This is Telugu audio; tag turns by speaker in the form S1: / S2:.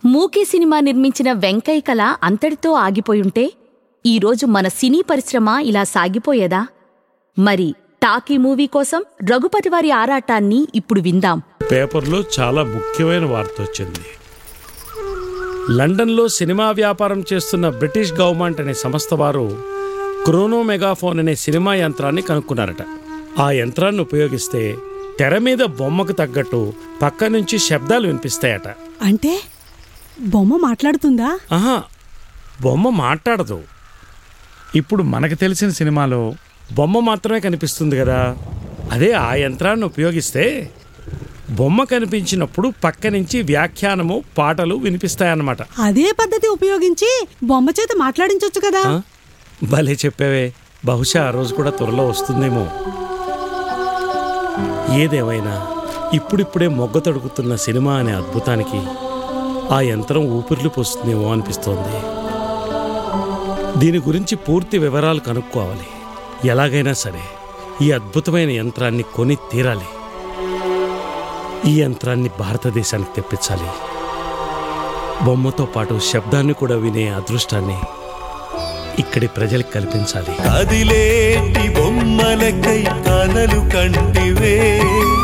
S1: మూకీ సినిమా నిర్మించిన వెంకయ్య కళ అంతటితో ఆగిపోయుంటే ఈరోజు మన సినీ పరిశ్రమ ఇలా సాగిపోయేదా మరి టాకీ మూవీ కోసం రఘుపతి వారి ఆరాటాన్ని ఇప్పుడు విందాం
S2: పేపర్లో చాలా ముఖ్యమైన వార్త వచ్చింది లండన్లో సినిమా వ్యాపారం చేస్తున్న బ్రిటిష్ గవర్నమెంట్ అనే సంస్థ వారు క్రోనో మెగాఫోన్ అనే సినిమా యంత్రాన్ని కనుక్కున్నారట ఆ యంత్రాన్ని ఉపయోగిస్తే తెర మీద బొమ్మకు తగ్గట్టు పక్క నుంచి శబ్దాలు వినిపిస్తాయట
S3: అంటే బొమ్మ మాట్లాడుతుందా
S2: ఆహా బొమ్మ మాట్లాడదు ఇప్పుడు మనకు తెలిసిన సినిమాలో బొమ్మ మాత్రమే కనిపిస్తుంది కదా అదే ఆ యంత్రాన్ని ఉపయోగిస్తే బొమ్మ కనిపించినప్పుడు పక్క నుంచి వ్యాఖ్యానము పాటలు వినిపిస్తాయన్నమాట
S3: అదే పద్ధతి ఉపయోగించి బొమ్మ చేత మాట్లాడించొచ్చు కదా
S2: ఆ? భలే చెప్పావే బహుశా ఆ రోజు కూడా త్వరలో వస్తుందేమో ఏదేమైనా ఇప్పుడిప్పుడే మొగ్గ తడుకుతున్న సినిమా అనే అద్భుతానికి ఆ యంత్రం ఊపిర్లు పోస్తుందేమో అనిపిస్తోంది దీని గురించి పూర్తి వివరాలు కనుక్కోవాలి ఎలాగైనా సరే ఈ అద్భుతమైన యంత్రాన్ని కొని తీరాలి ఈ యంత్రాన్ని భారతదేశానికి తెప్పించాలి బొమ్మతో పాటు శబ్దాన్ని కూడా వినే అదృష్టాన్ని ఇక్కడి ప్రజలకు కల్పించాలి
S4: కదిలేటి బొమ్మలకై కలలు కంటివే